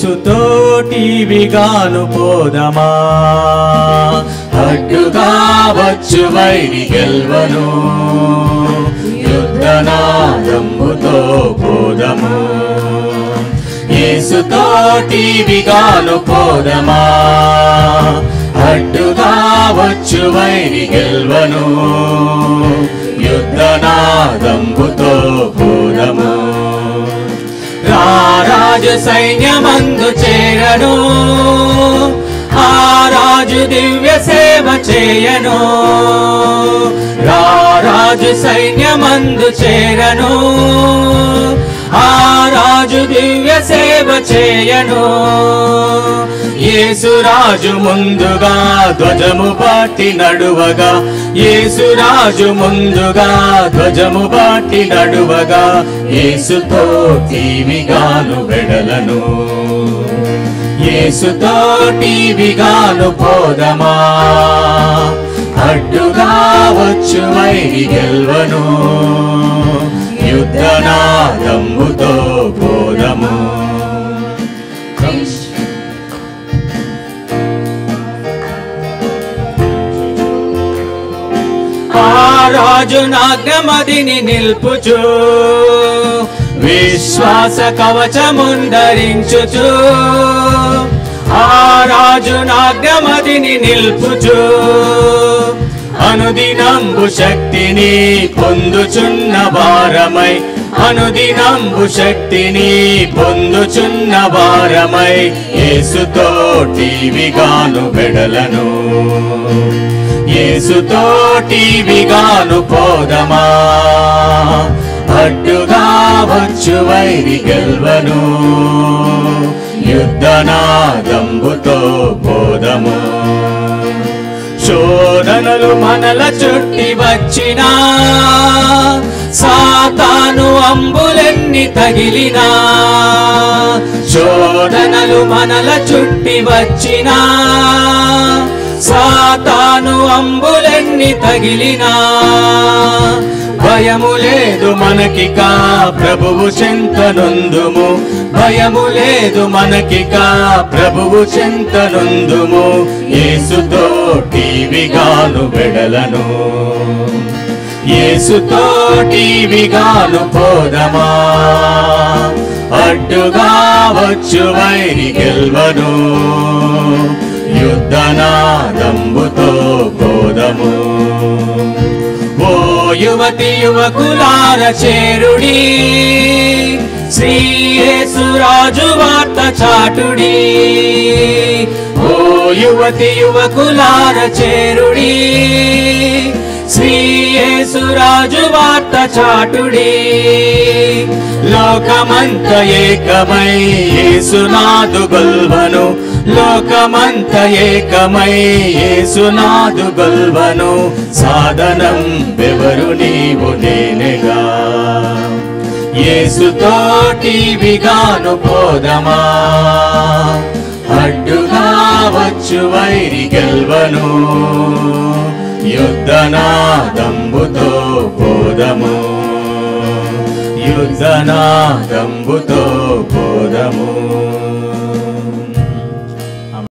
యేసుతోటివిగాను పోదమా అడ్డుగా వచ్చు వైరి గెల్వను యుద్ధనాదంబుతో పోదము యేసుతోటివిగాను పోదమా అడ్డుగా వచ్చు వైరి గెల్వను యుద్ధనాదంబుతో పోదము రారాజు సైన్యమందు చేరను ఆ రాజు దివ్య సేవ చేయను రారాజు సైన్యమందు చేరను ఆ రాజు దివ్య సేవ చేయను యేసురాజు ముందుగా ధ్వజము పాటి నడువగా యేసురాజు ముందుగా ధ్వజము పాటి నడువగా యేసుతో టీవిగాను వెడలను యేసుతో టీవిగాను పోదమా అడ్డుగా వచ్చు వైరి గెల్వను యుద్ధనాదంబుతో పోదము ఆ రాజు నాగ్రమదిని నిల్పుచు విశ్వాస కవచముందరించుచు ఆ రాజు నాగ్రమదిని నిల్పుచు అనుదినంబు శక్తిని పొందుచున్న వారమై అనుదినంబు శక్తిని పొందుచున్న వారమై యేసుతో టీవిగాను వెడలను యేసుతోటివిగాను పోదమా అడ్డుగా వచ్చు వైరి గెల్వను యుద్ధనాదంబుతో పోదము శోధనలు మనల చుట్టి వచ్చినా సాతాను అంబులెన్ని తగిలినా శోధనలు మనల చుట్టి వచ్చినా సాతాను అంబులెన్ని తగిలినా భయము లేదు మనకికా ప్రభువు చెంతనుందుము భయము లేదు మనకికా ప్రభువు చెంతనుందుము యేసుతో టీవిగాను వెడలను యేసుతో టీవిగాను పోదమా అడ్డుగా వచ్చు వైరి గెల్వను యుద్ధనాదంబుతో పోదము ఓ యువతి యువకులార చేరుడి శ్రీయేసురాజు వార్త చాటుడి ఓ యువతి యువకులార చేరుడి శ్రీయేసురాజు వార్త చాటుడి లోకమంత ఏకమై యేసునాదు గొల్వను లోకమంత ఏకమై యేసునాదు గొల్వను సాధనం బెవరు నీవు నేనెగా యేసుతోటివిగాను పోదమా అడ్డుగా వచ్చు వైరి గెల్వను యుద్ధనాదంబుతో పోదము యుద్ధనాదంబుతో పోదము